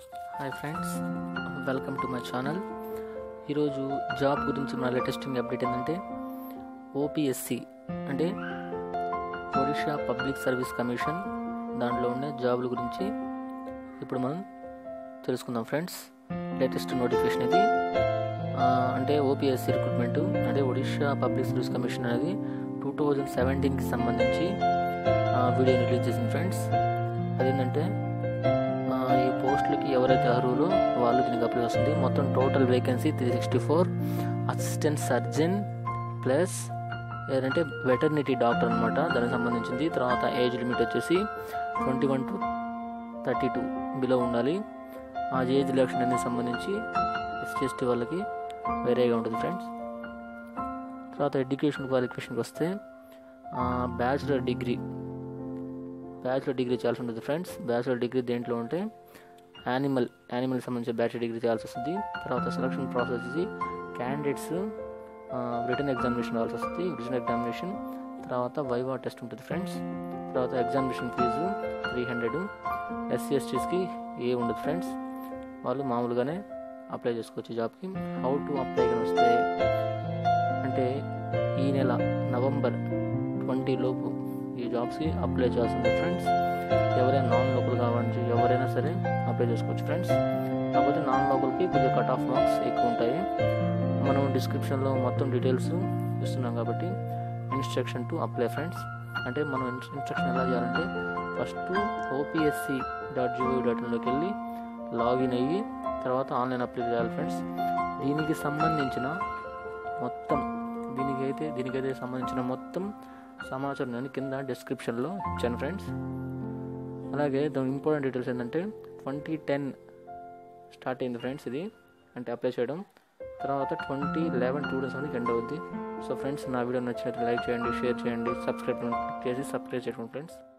hi friends welcome to my channel ఈరోజు job గురించి మన లేటెస్టింగ్ అప్డేట్ ఏంటంటే ఓపీఎస్సి అంటే ఒడిషా పబ్లిక్ సర్వీస్ కమిషన్ దాంట్లో ఉండే జాబుల గురించి ఇప్పుడు మనం తెలుసుకుందాం ఫ్రెండ్స్ లేటెస్ట్ నోటిఫికేషన్ ఇది ఆ, అంటే ఓపీఎస్సి రిక్రూట్మెంట్ అంటే ఒడిషా పబ్లిక్ సర్వీస్ కమిషన్ అనేది టూ థౌజండ్ సెవెంటీన్కి సంబంధించి ఆ, వీడియోని రిలీజ్ చేసింది ఫ్రెండ్స్ అదేంటంటే ఆ, ఈ పోస్టులకి ఎవరైతే అర్హులో వాళ్ళు దీనికి అప్లై వస్తుంది మొత్తం total vacancy three sixty four assistant surgeon plus ఏదంటే వెటర్నిటీ డాక్టర్ అనమాట దానికి సంబంధించింది తర్వాత ఏజ్ లిమిట్ వచ్చేసి twenty one to thirty two below ఉండాలి ఆ ఏజ్ రిలాక్షన్ అనేది సంబంధించి ఎస్టీ ఎస్టీ వాళ్ళకి వేరేగా ఉంటుంది ఫ్రెండ్స్ తర్వాత ఎడ్యుకేషన్ క్వాలిఫికేషన్కి వస్తే బ్యాచులర్ డిగ్రీ బ్యాచులర్ డిగ్రీ చేయాల్సి ఉంటుంది ఫ్రెండ్స్ బ్యాచులర్ డిగ్రీ దేంట్లో ఉంటే యానిమల్ యానిమల్కి సంబంధించిన బ్యాచులర్ డిగ్రీ చేయాల్సి వస్తుంది తర్వాత సెలక్షన్ ప్రాసెస్ వచ్చేసి క్యాండిడేట్స్ రిటర్న్ ఎగ్జామినేషన్ రావాల్సి వస్తుంది రిటర్న్ ఎగ్జామినేషన్ తర్వాత వైవా టెస్ట్ ఉంటుంది ఫ్రెండ్స్ తర్వాత examination fee three hundred SC ఎస్టీస్కి ఏ ఉండదు ఫ్రెండ్స్ వాళ్ళు మామూలుగానే అప్లై చేసుకోవచ్చు జాబ్కి హౌ టు అప్లై కానీ వస్తే అంటే ఈ నెల నవంబర్ ట్వంటీ లోపు ఈ జాబ్స్కి అప్లై చేస్తుంది ఫ్రెండ్స్ ఎవరైనా నాన్ లోకల్ కావాలంటే ఎవరైనా సరే అప్లై చేసుకోవచ్చు ఫ్రెండ్స్ కాకపోతే నాన్ లోకల్కి కొద్దిగా కట్ ఆఫ్ మార్క్స్ ఎక్కువ ఉంటాయి మనం డిస్క్రిప్షన్లో మొత్తం డీటెయిల్స్ ఇస్తున్నాం కాబట్టి ఇన్స్ట్రక్షన్ టు అప్లై ఫ్రెండ్స్ అంటే మనం ఇన్స్ట్రక్షన్ ఎలా చేయాలంటే first OPSC dot GO dot ఇన్లోకి వెళ్ళి లాగిన్ అయ్యి తర్వాత ఆన్లైన్ అప్లై చేయాలి ఫ్రెండ్స్ దీనికి సంబంధించిన మొత్తం దీనికైతే దీనికైతే సంబంధించిన మొత్తం సమాచారం నేను కింద డిస్క్రిప్షన్లో ఇచ్చాను ఫ్రెండ్స్ అలాగే దాని ఇంపార్టెంట్ డీటెయిల్స్ ఏంటంటే ట్వంటీ టెన్ స్టార్ట్ అయింది ఫ్రెండ్స్ ఇది అంటే అప్లై చేయడం తర్వాత ట్వంటీ లెవెన్ టూ డేస్ వరకు ఎండ్ అవుద్ది సో ఫ్రెండ్స్ నా వీడియో నచ్చినట్టు లైక్ చేయండి షేర్ చేయండి సబ్స్క్రైబ్ క్లిక్ చేసి సబ్స్క్రైబ్ చేసుకోండి ఫ్రెండ్స్